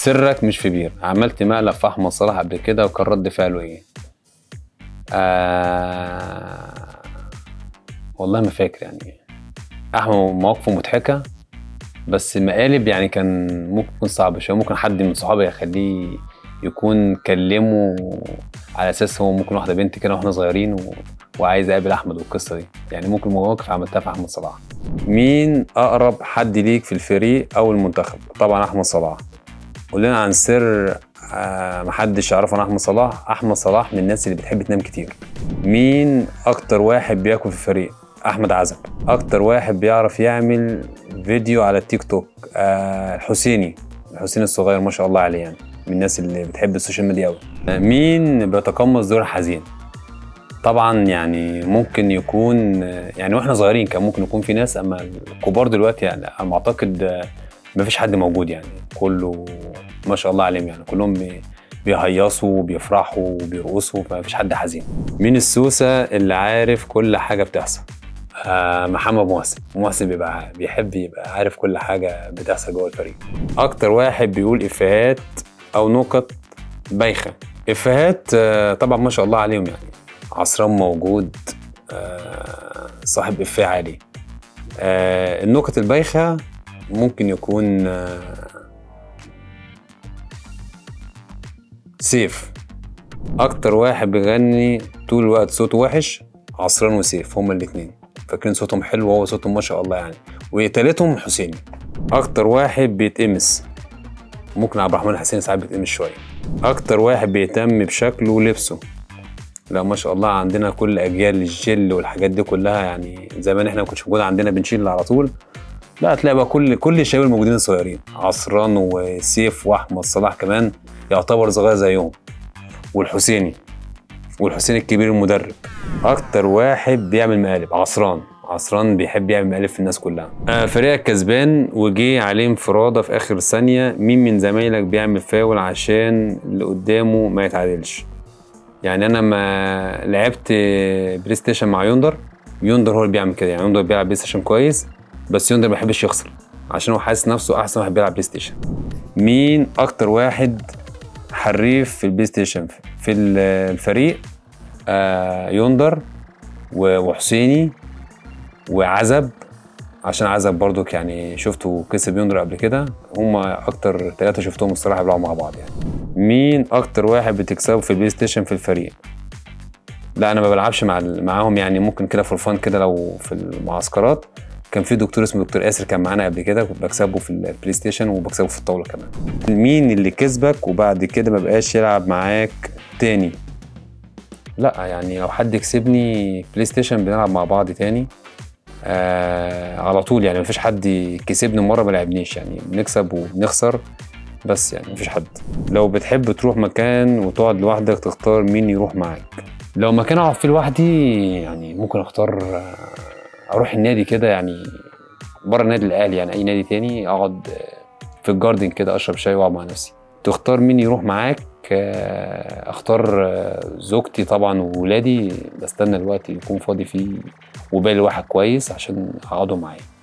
سرك مش في بير عملت مقلب في احمد صلاح قبل كده وكان رد فعله ايه آه... والله ما فاكر يعني احمد مواقفه مضحكه بس مقالب يعني كان ممكن يكون صعب شويه ممكن حد من صحابي يخليه يكون كلمه على اساس هو ممكن واحده بنت كده واحنا صغيرين و... وعايز اقابل احمد والقصه دي يعني ممكن مواقف عملتها في احمد صلاح مين اقرب حد ليك في الفريق او المنتخب طبعا احمد صلاح قول لنا عن سر آه، محدش يعرفه عن احمد صلاح احمد صلاح من الناس اللي بتحب تنام كتير مين اكتر واحد بياكل في الفريق احمد عزب اكتر واحد بيعرف يعمل فيديو على التيك توك آه الحسيني الحسيني الصغير ما شاء الله عليه يعني من الناس اللي بتحب السوشيال ميديا قوي مين بيتقمص دور حزين طبعا يعني ممكن يكون يعني واحنا صغيرين كان ممكن يكون في ناس اما الكبار دلوقتي يعني انا اعتقد ما فيش حد موجود يعني كله ما شاء الله عليهم يعني كلهم بي- بيهيصوا وبيفرحوا وبيرقصوا ما فيش حد حزين مين السوسه اللي عارف كل حاجه بتحصل آه محمد محسن محسن بيبقى بيحب يبقى عارف كل حاجه بتحصل جوه الفريق اكتر واحد بيقول افيهات او نكت بايخه افيهات آه طبعا ما شاء الله عليهم يعني عصران موجود آه صاحب افيه عالي آه النكت البايخه ممكن يكون آه سيف اكتر واحد بيغني طول الوقت صوته وحش عصران وسيف هما الاتنين فاكرين صوتهم حلو وهو صوتهم ما شاء الله يعني وتالتهم حسيني اكتر واحد بيتقمص ممكن عبد الرحمن الحسيني ساعات بيتقمص شويه اكتر واحد بيهتم بشكله ولبسه لا ما شاء الله عندنا كل اجيال الجل والحاجات دي كلها يعني زمان احنا ما كنتش موجود عندنا بنشيل على طول لا هتلاقي بقى كل كل الشباب الموجودين الصغيرين عصران وسيف واحمد صلاح كمان يعتبر صغير زيهم والحسيني والحسين الكبير المدرب اكتر واحد بيعمل مقالب عصران عصران بيحب يعمل مقالب في الناس كلها آه فريقك كسبان وجي عليه انفراده في اخر ثانيه مين من زمايلك بيعمل فاول عشان اللي قدامه ما يتعادلش يعني انا ما لعبت بلاي ستيشن مع يوندر يوندر هو اللي بيعمل كده يعني يوندر بيلعب بلاي ستيشن كويس بس يوندر ما بيحبش يخسر عشان هو حاسس نفسه احسن واحد بيلعب بلاي ستيشن مين اكتر واحد حريف في البلاي ستيشن في ال- الفريق آه يوندر و- وحسيني وعزب عشان عزب برضك يعني شفته كسب يوندر قبل كده هما اكتر ثلاثه شفتهم الصراحه بيلعبوا مع بعض يعني مين اكتر واحد بتكسبه في البلاي ستيشن في الفريق لا انا ما بلعبش مع ال- معاهم يعني ممكن كده فور فان كده لو في المعسكرات كان في دكتور اسمه دكتور ياسر كان معانا قبل كده كنت بكسبه في البلاي ستيشن وبكسبه في الطاوله كمان مين اللي كسبك وبعد كده ما بقاش يلعب معاك تاني لا يعني لو حد كسبني بلاي ستيشن بنلعب مع بعض تاني آه على طول يعني مفيش حد كسبني مره ما لعبنيش يعني بنكسب وبنخسر بس يعني مفيش حد لو بتحب تروح مكان وتقعد لوحدك تختار مين يروح معاك لو مكان اقعد فيه لوحدي يعني ممكن اختار آه، اروح النادي كده يعني بره النادي الاهلي يعني اي نادي تاني اقعد آه، في الجاردن كده اشرب شاي واقعد مع نفسي تختار مين يروح معاك آه، اختار آه، زوجتي طبعا وولادي بستنى الوقت يكون فاضي فيه وبالي واحد كويس عشان اقعدوا معايا